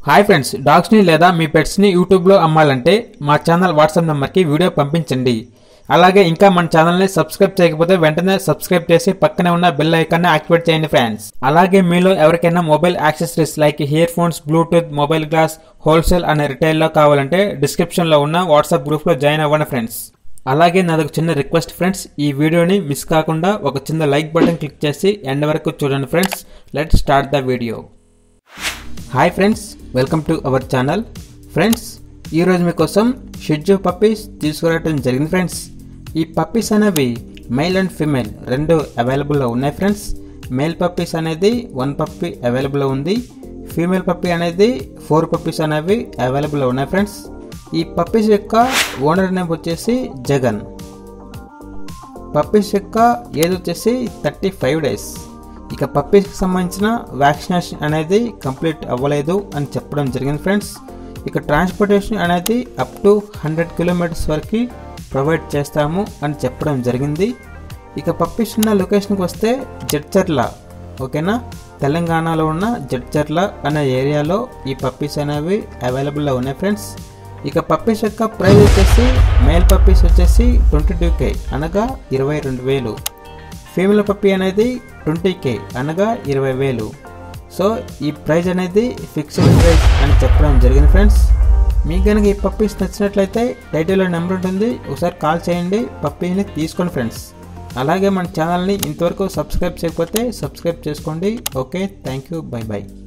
hi friends డాగ్స్ని లేదా మీ పెట్స్ని యూట్యూబ్లో అమ్మాలంటే మా ఛానల్ వాట్సాప్ నెంబర్కి వీడియో పంపించండి అలాగే ఇంకా మన ఛానల్ని సబ్స్క్రైబ్ చేయకపోతే వెంటనే సబ్స్క్రైబ్ చేసి పక్కనే ఉన్న బెల్ ఐకాన్ని యాక్టివేట్ చేయండి ఫ్రెండ్స్ అలాగే మీలో ఎవరికైనా mobile accessories like ear phones bluetooth mobile glass wholesale అనే రిటైల్లో కావాలంటే డిస్క్రిప్షన్లో ఉన్న వాట్సాప్ గ్రూప్లో జాయిన్ అవ్వండి ఫ్రెండ్స్ అలాగే నాదొక చిన్న రిక్వెస్ట్ ఫ్రెండ్స్ ఈ వీడియోని మిస్ కాకుండా ఒక చిన్న లైక్ బటన్ క్లిక్ చేసి ఎండ్ వరకు చూడండి friends let start the video hi friends welcome to our channel friends ఈరోజు మీకోసం షెడ్జో పప్పీస్ తీసుకురావడం జరిగింది ఫ్రెండ్స్ ఈ పప్పీస్ అనేవి మేల్ అండ్ ఫీమేల్ రెండు అవైలబుల్లో ఉన్నాయి ఫ్రెండ్స్ మేల్ పప్పీస్ అనేది వన్ పప్పీ అవైలబుల్లో ఉంది ఫీమేల్ పప్పీ అనేది ఫోర్ పప్పీస్ అనేవి అవైలబుల్లో ఉన్నాయి ఫ్రెండ్స్ ఈ పప్పీస్ యొక్క ఓనర్ నేమ్ వచ్చేసి జగన్ పప్పీస్ యొక్క ఏజ్ వచ్చేసి థర్టీ ఫైవ్ డేస్ ఇక పప్పీస్కి సంబంధించిన వ్యాక్సినేషన్ అనేది కంప్లీట్ అవ్వలేదు అని చెప్పడం జరిగింది ఫ్రెండ్స్ ఇక ట్రాన్స్పోర్టేషన్ అనేది అప్ టు హండ్రెడ్ కిలోమీటర్స్ వరకు ప్రొవైడ్ చేస్తాము అని చెప్పడం జరిగింది ఇక పప్పీస్ ఉన్న లొకేషన్కి వస్తే జడ్చర్ల ఓకేనా తెలంగాణలో ఉన్న జడ్చర్ల అనే ఏరియాలో ఈ పప్పీస్ అనేవి అవైలబుల్లో ఉన్నాయి ఫ్రెండ్స్ ఇక పప్పీస్ యొక్క ప్రైస్ వచ్చేసి మేల్ పప్పీస్ వచ్చేసి ట్వంటీ టూ కే అనగా ఇరవై రెండు వేలు ఫీమేల్ పప్పీ అనేది ట్వంటీ కే అనగా ఇరవై వేలు సో ఈ ప్రైజ్ అనేది ఫిక్స్డ్ ప్రైస్ అని చెప్పడం జరిగింది ఫ్రెండ్స్ మీకు కనుక ఈ పప్పీస్ నచ్చినట్లయితే టైటిల్లో నెంబర్ ఉంటుంది ఒకసారి కాల్ చేయండి పప్పీని తీసుకోండి ఫ్రెండ్స్ అలాగే మన ఛానల్ని ఇంతవరకు సబ్స్క్రైబ్ చేయకపోతే సబ్స్క్రైబ్ చేసుకోండి okay thank you bye bye